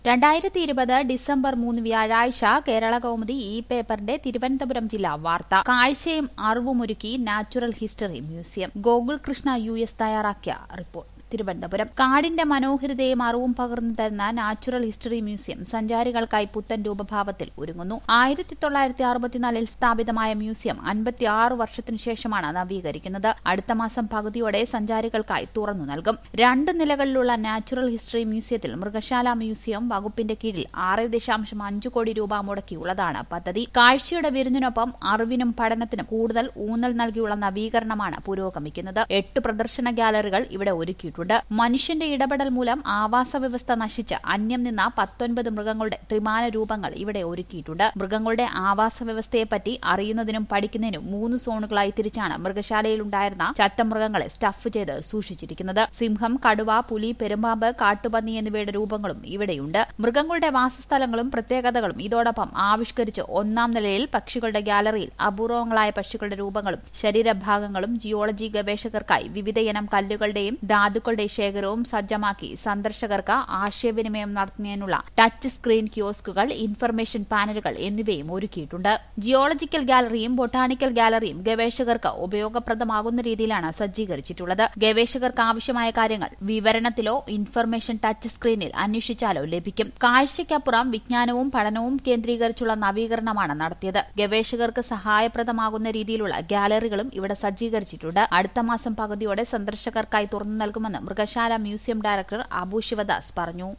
രണ്ടായിരത്തി ഇരുപത് ഡിസംബർ മൂന്ന് വ്യാഴാഴ്ച കേരള കൗമുദി ഈ പേപ്പറിന്റെ തിരുവനന്തപുരം ജില്ലാ വാർത്ത കാഴ്ചയും അറിവുമൊരുക്കി natural history museum Gokul Krishna U S തയ്യാറാക്കിയ റിപ്പോർട്ട് തിരുവനന്തപുരം കാടിന്റെ മനോഹരിതയും അറിവും പകർന്നു തരുന്ന നാച്ചുറൽ ഹിസ്റ്ററി മ്യൂസിയം സഞ്ചാരികൾക്കായി പുത്തൻ രൂപഭാവത്തിൽ ഒരുങ്ങുന്നു ആയിരത്തി തൊള്ളായിരത്തി അറുപത്തിനാലിൽ സ്ഥാപിതമായ മ്യൂസിയം അൻപത്തിയാറ് വർഷത്തിനു ശേഷമാണ് നവീകരിക്കുന്നത് അടുത്ത മാസം പകുതിയോടെ സഞ്ചാരികൾക്കായി തുറന്നു നൽകും രണ്ട് നിലകളിലുള്ള നാച്ചുറൽ ഹിസ്റ്ററി മ്യൂസിയത്തിൽ മൃഗശാല മ്യൂസിയം വകുപ്പിന്റെ കീഴിൽ ആറ് ദശാംശം അഞ്ച് കോടി രൂപ മുടക്കിയുള്ളതാണ് പദ്ധതി കാഴ്ചയുടെ വിരുന്നിനൊപ്പം അറിവിനും പഠനത്തിനും കൂടുതൽ ഊന്നൽ നൽകിയുള്ള നവീകരണമാണ് പുരോഗമിക്കുന്നത് എട്ട് പ്രദർശന ഗാലറികൾ ഇവിടെ ഒരുക്കിയിട്ടുണ്ട് മനുഷ്യന്റെ ഇടപെടൽ മൂലം ആവാസ വ്യവസ്ഥ നശിച്ച് അന്യം നിന്ന പത്തൊൻപത് മൃഗങ്ങളുടെ ത്രിമാന രൂപങ്ങൾ ഇവിടെ ഒരുക്കിയിട്ടുണ്ട് മൃഗങ്ങളുടെ ആവാസ വ്യവസ്ഥയെപ്പറ്റി അറിയുന്നതിനും പഠിക്കുന്നതിനും മൂന്ന് സോണുകളായി തിരിച്ചാണ് മൃഗശാലയിലുണ്ടായിരുന്ന ചട്ടമൃഗങ്ങളെ സ്റ്റഫ് ചെയ്ത് സൂക്ഷിച്ചിരിക്കുന്നത് സിംഹം കടുവ പുലി പെരുമ്പാമ്പ് കാട്ടുപന്നി എന്നിവയുടെ രൂപങ്ങളും ഇവിടെയുണ്ട് മൃഗങ്ങളുടെ വാസസ്ഥലങ്ങളും പ്രത്യേകതകളും ഇതോടൊപ്പം ആവിഷ്കരിച്ച് ഒന്നാം നിലയിൽ പക്ഷികളുടെ ഗാലറിയിൽ അപൂർവങ്ങളായ പക്ഷികളുടെ രൂപങ്ങളും ശരീരഭാഗങ്ങളും ജിയോളജി ഗവേഷകർക്കായി വിവിധയിനം കല്ലുകളുടെയും ധാതുക്കളുടെ ശേഖരവും സജ്ജമാക്കി സന്ദർശകർക്ക് ആശയവിനിമയം നടത്തുന്നതിനുള്ള ടച്ച് സ്ക്രീൻ കിയോസ്കുകൾ ഇൻഫർമേഷൻ പാനലുകൾ എന്നിവയും ഒരുക്കിയിട്ടുണ്ട് ജിയോളജിക്കൽ ഗാലറിയും ബൊട്ടാണിക്കൽ ഗാലറിയും ഗവേഷകർക്ക് ഉപയോഗപ്രദമാകുന്ന രീതിയിലാണ് സജ്ജീകരിച്ചിട്ടുള്ളത് ഗവേഷകർക്ക് ആവശ്യമായ കാര്യങ്ങൾ വിവരണത്തിലോ ഇൻഫർമേഷൻ ടച്ച് സ്ക്രീനിൽ അന്വേഷിച്ചാലോ ലഭിക്കും കാഴ്ചയ്ക്കപ്പുറം വിജ്ഞാനവും പഠനവും കേന്ദ്രീകരിച്ചുള്ള നവീകരണമാണ് നടത്തിയത് ഗവേഷകർക്ക് സഹായപ്രദമാകുന്ന രീതിയിലുള്ള ഗാലറികളും ഇവിടെ സജ്ജീകരിച്ചിട്ടുണ്ട് അടുത്ത മാസം പകുതിയോടെ സന്ദർശകർക്കായി തുറന്നു നൽകുമെന്ന് മൃഗശാല മ്യൂസിയം ഡയറക്ടർ അബു ശിവദാസ് പറഞ്ഞു